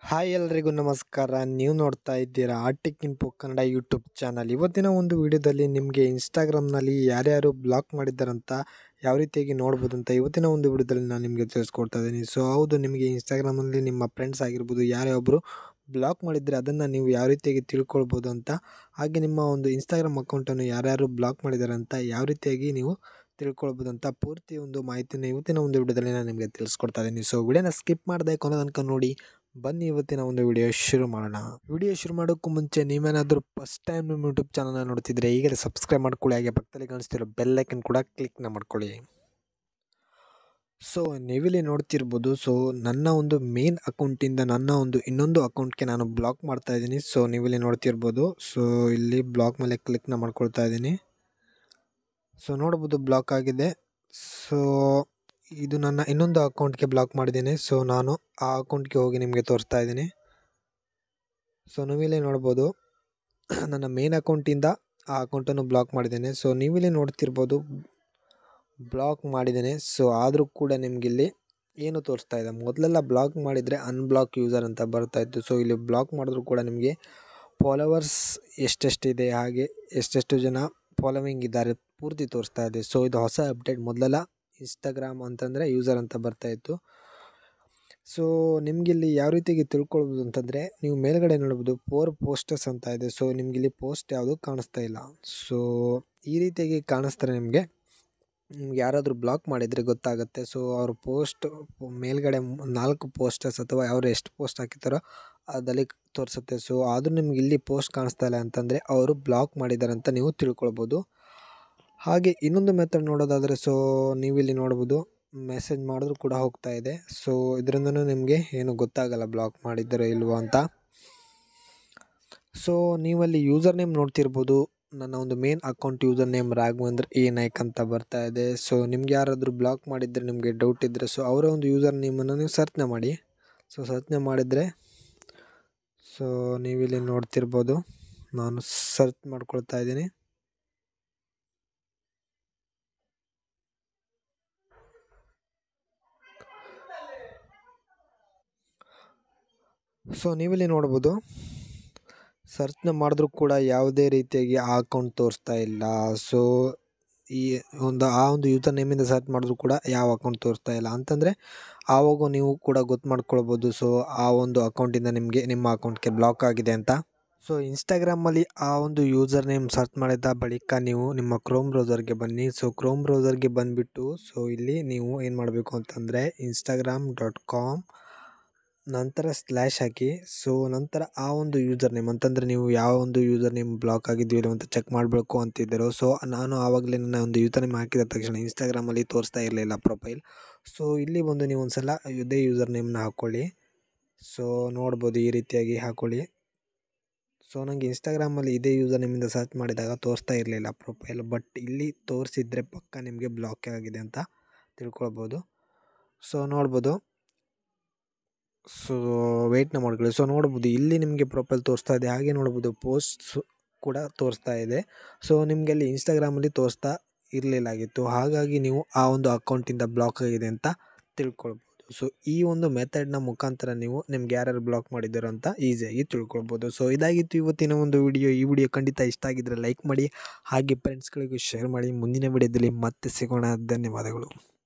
hi ಎಲ್ರಿಗೂ ನಮಸ್ಕಾರ ನೀವು ನೋಡ್ತಾ ಇದ್ದೀರಾ Arctic info Kannada YouTube channel ಇವತ್ತಿನ ಒಂದು ವಿಡಿಯೋದಲ್ಲಿ ನಿಮಗೆ ಇನ್ಸ್ಟಾಗ್ರಾಮ್ನಲ್ಲಿ ಯಾರ್ಯಾರು ಬ್ಲಾಕ್ ಮಾಡಿದ್ದಾರಂತ ಯಾವ ರೀತಿಯಾಗಿ ನೋಡ್ಬೋದು ಅಂತ ಇವತ್ತಿನ ಒಂದು ವಿಡಿಯೋದಲ್ಲಿ ನಾನು ನಿಮಗೆ ತಿಳಿಸ್ಕೊಡ್ತಾ ಇದ್ದೀನಿ ಸೊ ಹೌದು ನಿಮಗೆ ಇನ್ಸ್ಟಾಗ್ರಾಮಲ್ಲಿ ನಿಮ್ಮ ಫ್ರೆಂಡ್ಸ್ ಆಗಿರ್ಬೋದು ಯಾರೇ ಒಬ್ಬರು ಬ್ಲಾಕ್ ಮಾಡಿದರೆ ಅದನ್ನು ನೀವು ಯಾವ ರೀತಿಯಾಗಿ ತಿಳ್ಕೊಳ್ಬೋದು ಅಂತ ಹಾಗೆ ನಿಮ್ಮ ಒಂದು ಇನ್ಸ್ಟಾಗ್ರಾಮ್ ಅಕೌಂಟನ್ನು ಯಾರ್ಯಾರು ಬ್ಲಾಕ್ ಮಾಡಿದ್ದಾರೆ ಅಂತ ಯಾವ ರೀತಿಯಾಗಿ ನೀವು ತಿಳ್ಕೊಳ್ಬೋದು ಅಂತ ಪೂರ್ತಿ ಒಂದು ಮಾಹಿತಿನ ಇವತ್ತಿನ ಒಂದು ವಿಡಿಯೋದಲ್ಲಿ ನಾನು ನಿಮಗೆ ತಿಳಿಸ್ಕೊಡ್ತಾ ಇದ್ದೀನಿ ಸೊ ವಿಡಿಯೋನ ಸ್ಕಿಪ್ ಮಾಡದೆ ಕೊನೆ ತನಕ ನೋಡಿ ಬನ್ನಿ ಇವತ್ತಿನ ಒಂದು ವಿಡಿಯೋ ಶುರು ಮಾಡೋಣ ವಿಡಿಯೋ ಶುರು ಮಾಡೋಕ್ಕೂ ಮುಂಚೆ ನೀವೇನಾದರೂ ಫಸ್ಟ್ ಟೈಮ್ ನಿಮ್ಮ ಯೂಟ್ಯೂಬ್ ಚಾನಲ್ನ ನೋಡ್ತಿದ್ರೆ ಈಗಲೇ ಸಬ್ಸ್ಕ್ರೈಬ್ ಮಾಡ್ಕೊಳ್ಳಿ ಹಾಗೆ ಪಕ್ಕದಲ್ಲಿ ಕಾಣಿಸ್ತಿರೋ ಬೆಲ್ಲೈಕನ್ ಕೂಡ ಕ್ಲಿಕ್ನ ಮಾಡ್ಕೊಳ್ಳಿ ಸೊ ನೀವಿಲ್ಲಿ ನೋಡ್ತಿರ್ಬೋದು ಸೊ ನನ್ನ ಒಂದು ಮೇನ್ ಅಕೌಂಟಿಂದ ನನ್ನ ಒಂದು ಇನ್ನೊಂದು ಅಕೌಂಟ್ಗೆ ನಾನು ಬ್ಲಾಕ್ ಮಾಡ್ತಾ ಇದ್ದೀನಿ ಸೊ ನೀವಿಲ್ಲಿ ನೋಡ್ತಿರ್ಬೋದು ಸೊ ಇಲ್ಲಿ ಬ್ಲಾಕ್ ಮೇಲೆ ಕ್ಲಿಕ್ನ ಮಾಡ್ಕೊಳ್ತಾ ಇದ್ದೀನಿ ಸೊ ನೋಡ್ಬೋದು ಬ್ಲಾಕ್ ಆಗಿದೆ ಸೊ ಇದು ನನ್ನ ಇನ್ನೊಂದು ಅಕೌಂಟ್ಗೆ ಬ್ಲಾಕ್ ಮಾಡಿದ್ದೀನಿ ಸೊ ನಾನು ಆ ಅಕೌಂಟ್ಗೆ ಹೋಗಿ ನಿಮಗೆ ತೋರಿಸ್ತಾ ಇದ್ದೀನಿ ಸೊ ನೀವಿಲ್ಲಿ ನೋಡ್ಬೋದು ನನ್ನ ಮೇನ್ ಅಕೌಂಟಿಂದ ಆ ಅಕೌಂಟನ್ನು ಬ್ಲಾಕ್ ಮಾಡಿದ್ದೇನೆ ಸೊ ನೀವಿಲ್ಲಿ ನೋಡ್ತಿರ್ಬೋದು ಬ್ಲಾಕ್ ಮಾಡಿದ್ದೇನೆ ಸೊ ಆದರೂ ಕೂಡ ನಿಮಗಿಲ್ಲಿ ಏನು ತೋರಿಸ್ತಾ ಇದೆ ಮೊದಲೆಲ್ಲ ಬ್ಲಾಕ್ ಮಾಡಿದರೆ ಅನ್ಬ್ಲಾಕ್ ಯೂಸರ್ ಅಂತ ಬರ್ತಾ ಇತ್ತು ಸೊ ಇಲ್ಲಿ ಬ್ಲಾಕ್ ಮಾಡಿದ್ರು ಕೂಡ ನಿಮಗೆ ಫಾಲೋವರ್ಸ್ ಎಷ್ಟೆಷ್ಟಿದೆ ಹಾಗೆ ಎಷ್ಟೆಷ್ಟು ಜನ ಫಾಲೋವಿಂಗ್ ಇದ್ದಾರೆ ಪೂರ್ತಿ ತೋರಿಸ್ತಾ ಇದೆ ಸೊ ಇದು ಹೊಸ ಅಪ್ಡೇಟ್ ಮೊದಲೆಲ್ಲ ಇನ್ಸ್ಟಾಗ್ರಾಮ್ ಅಂತಂದರೆ ಯೂಸರ್ ಅಂತ ಬರ್ತಾ ಇತ್ತು ಸೊ ನಿಮಗಿಲ್ಲಿ ಯಾವ ರೀತಿಯಾಗಿ ತಿಳ್ಕೊಳ್ಬೋದು ಅಂತಂದರೆ ನೀವು ಮೇಲ್ಗಡೆ ನೋಡ್ಬೋದು ಫೋರ್ ಪೋಸ್ಟರ್ಸ್ ಅಂತ ಇದೆ ಸೊ ನಿಮಗಿಲ್ಲಿ ಪೋಸ್ಟ್ ಯಾವುದು ಕಾಣಿಸ್ತಾ ಇಲ್ಲ ಸೊ ಈ ರೀತಿಯಾಗಿ ಕಾಣಿಸ್ತಾರೆ ನಿಮಗೆ ನಿಮ್ಗೆ ಯಾರಾದರೂ ಬ್ಲಾಕ್ ಮಾಡಿದರೆ ಗೊತ್ತಾಗುತ್ತೆ ಸೊ ಅವ್ರ ಪೋಸ್ಟ್ ಮೇಲ್ಗಡೆ ನಾಲ್ಕು ಪೋಸ್ಟರ್ಸ್ ಅಥವಾ ಅವ್ರು ಎಷ್ಟು ಪೋಸ್ಟ್ ಹಾಕಿರ್ತಾರೋ ಅದಲ್ಲಿ ತೋರಿಸುತ್ತೆ ಸೊ ಆದರೂ ನಿಮ್ಗೆ ಇಲ್ಲಿ ಪೋಸ್ಟ್ ಕಾಣಿಸ್ತಾ ಇಲ್ಲ ಅಂತಂದರೆ ಅವರು ಬ್ಲಾಕ್ ಮಾಡಿದ್ದಾರೆ ಅಂತ ನೀವು ತಿಳ್ಕೊಳ್ಬೋದು ಹಾಗೆ ಇನ್ನೊಂದು ಮೆಥಡ್ ನೋಡೋದಾದರೆ ಸೊ ನೀವಿಲ್ಲಿ ನೋಡ್ಬೋದು ಮೆಸೇಜ್ ಮಾಡಿದ್ರು ಕೂಡ ಹೋಗ್ತಾ ಇದೆ ಸೊ ಇದರಿಂದನೂ ನಿಮಗೆ ಏನು ಗೊತ್ತಾಗಲ್ಲ ಬ್ಲಾಕ್ ಮಾಡಿದ್ದಾರೋ ಇಲ್ವೋ ಅಂತ ಸೊ ನೀವಲ್ಲಿ ಯೂಸರ್ ನೇಮ್ ನೋಡ್ತಿರ್ಬೋದು ನನ್ನ ಒಂದು main account user name Raghavendra A Naik ಅಂತ ಬರ್ತಾ ಇದೆ ಸೊ ನಿಮ್ಗೆ ಯಾರಾದರೂ ಬ್ಲಾಕ್ ಮಾಡಿದರೆ ನಿಮಗೆ ಡೌಟ್ ಇದ್ದರೆ ಸೊ ಅವರ ಒಂದು ಯೂಸರ್ ನೇಮನ್ನು ನೀವು ಸರ್ಚ್ನ ಮಾಡಿ ಸೊ ಸರ್ಚ್ನ ಮಾಡಿದರೆ ಸೊ ನೀವಿಲ್ಲಿ ನೋಡ್ತಿರ್ಬೋದು ನಾನು ಸರ್ಚ್ ಮಾಡ್ಕೊಳ್ತಾ ಇದ್ದೀನಿ ಸೊ ನೀವಿಲ್ಲಿ ನೋಡ್ಬೋದು ಸರ್ಚ್ನ ಮಾಡಿದ್ರೂ ಕೂಡ ಯಾವುದೇ ರೀತಿಯಾಗಿ ಆ ಅಕೌಂಟ್ ತೋರಿಸ್ತಾ ಇಲ್ಲ ಸೊ ಈ ಒಂದು ಆ ಒಂದು ಯೂಸರ್ ನೇಮಿಂದ ಸರ್ಚ್ ಮಾಡಿದ್ರು ಕೂಡ ಯಾವ ಅಕೌಂಟ್ ತೋರಿಸ್ತಾ ಇಲ್ಲ ಅಂತಂದರೆ ಆವಾಗ ನೀವು ಕೂಡ ಗೊತ್ತು ಮಾಡ್ಕೊಳ್ಬೋದು ಸೊ ಆ ಒಂದು ಅಕೌಂಟಿಂದ ನಿಮಗೆ ನಿಮ್ಮ ಅಕೌಂಟ್ಗೆ ಬ್ಲಾಕ್ ಆಗಿದೆ ಅಂತ ಸೊ ಇನ್ಸ್ಟಾಗ್ರಾಮಲ್ಲಿ ಆ ಒಂದು ಯೂಸರ್ ನೇಮ್ ಸರ್ಚ್ ಮಾಡಿದ ಬಳಿಕ ನೀವು ನಿಮ್ಮ ಕ್ರೋಮ್ ಬ್ರೌಸರ್ಗೆ ಬನ್ನಿ ಸೊ ಕ್ರೋಮ್ ಬ್ರೌಸರ್ಗೆ ಬಂದುಬಿಟ್ಟು ಸೊ ಇಲ್ಲಿ ನೀವು ಏನು ಮಾಡಬೇಕು ಅಂತಂದರೆ ಇನ್ಸ್ಟಾಗ್ರಾಮ್ ಡಾಟ್ ಕಾಮ್ ನಂತರ ಸ್ಲ್ಯಾಶ್ ಹಾಕಿ ಸೊ ನಂತರ ಆ ಒಂದು ಯೂಸರ್ ನೇಮ್ ಅಂತಂದರೆ ನೀವು ಯಾವ ಒಂದು ಯೂಸರ್ ನೇಮ್ ಬ್ಲಾಕ್ ಆಗಿದೆಯೋ ಅಂತ ಚೆಕ್ ಮಾಡಬೇಕು ಅಂತಿದ್ದರು ಸೊ ನಾನು ಆವಾಗಲೇ ನನ್ನ ಒಂದು ಯೂಸರ್ ನೇಮ್ ಹಾಕಿದ ತಕ್ಷಣ ಇನ್ಸ್ಟಾಗ್ರಾಮಲ್ಲಿ ತೋರಿಸ್ತಾ ಇರಲಿಲ್ಲ ಪ್ರೊಫೈಲ್ ಸೊ ಇಲ್ಲಿ ಬಂದು ನೀವು ಒಂದು ಸಲ ಇದೇ ಯೂಸರ್ ನೇಮ್ನ ಹಾಕ್ಕೊಳ್ಳಿ ಸೊ ನೋಡ್ಬೋದು ಈ ರೀತಿಯಾಗಿ ಹಾಕ್ಕೊಳ್ಳಿ ಸೊ ನನಗೆ ಇನ್ಸ್ಟಾಗ್ರಾಮಲ್ಲಿ ಇದೇ ಯೂಸರ್ ನೇಮಿಂದ ಸರ್ಚ್ ಮಾಡಿದಾಗ ತೋರಿಸ್ತಾ ಇರಲಿಲ್ಲ ಪ್ರೊಫೈಲ್ ಬಟ್ ಇಲ್ಲಿ ತೋರಿಸಿದ್ರೆ ಪಕ್ಕ ನಿಮಗೆ ಬ್ಲಾಕ್ ಆಗಿದೆ ಅಂತ ತಿಳ್ಕೊಳ್ಬೋದು ಸೊ ನೋಡ್ಬೋದು ಸೊ ವೆಯ್ಟ್ನ ಮಾಡ್ಕೊಳ್ಳಿ ಸೊ ನೋಡ್ಬೋದು ಇಲ್ಲಿ ನಿಮಗೆ ಪ್ರೊಫೈಲ್ ತೋರಿಸ್ತಾ ಇದೆ ಹಾಗೆ ನೋಡ್ಬೋದು ಪೋಸ್ಟ್ಸ್ ಕೂಡ ತೋರಿಸ್ತಾ ಇದೆ ಸೊ ನಿಮಗೆ ಅಲ್ಲಿ ಇನ್ಸ್ಟಾಗ್ರಾಮಲ್ಲಿ ತೋರಿಸ್ತಾ ಇರಲಿಲ್ಲಾಗಿತ್ತು ಹಾಗಾಗಿ ನೀವು ಆ ಒಂದು ಅಕೌಂಟಿಂದ ಬ್ಲಾಕ್ ಆಗಿದೆ ಅಂತ ತಿಳ್ಕೊಳ್ಬೋದು ಸೊ ಈ ಒಂದು ಮೆಥಡ್ನ ಮುಖಾಂತರ ನೀವು ನಿಮ್ಗೆ ಯಾರ್ಯಾರು ಬ್ಲಾಕ್ ಮಾಡಿದ್ದೀರೋ ಅಂತ ಈಸಿಯಾಗಿ ತಿಳ್ಕೊಳ್ಬೋದು ಸೊ ಇದಾಗಿತ್ತು ಇವತ್ತಿನ ಒಂದು ವಿಡಿಯೋ ಈ ವಿಡಿಯೋ ಖಂಡಿತ ಇಷ್ಟ ಆಗಿದ್ದರೆ ಲೈಕ್ ಮಾಡಿ ಹಾಗೆ ಫ್ರೆಂಡ್ಸ್ಗಳಿಗೂ ಶೇರ್ ಮಾಡಿ ಮುಂದಿನ ವಿಡಿಯೋದಲ್ಲಿ ಮತ್ತೆ ಸಿಗೋಣ ಧನ್ಯವಾದಗಳು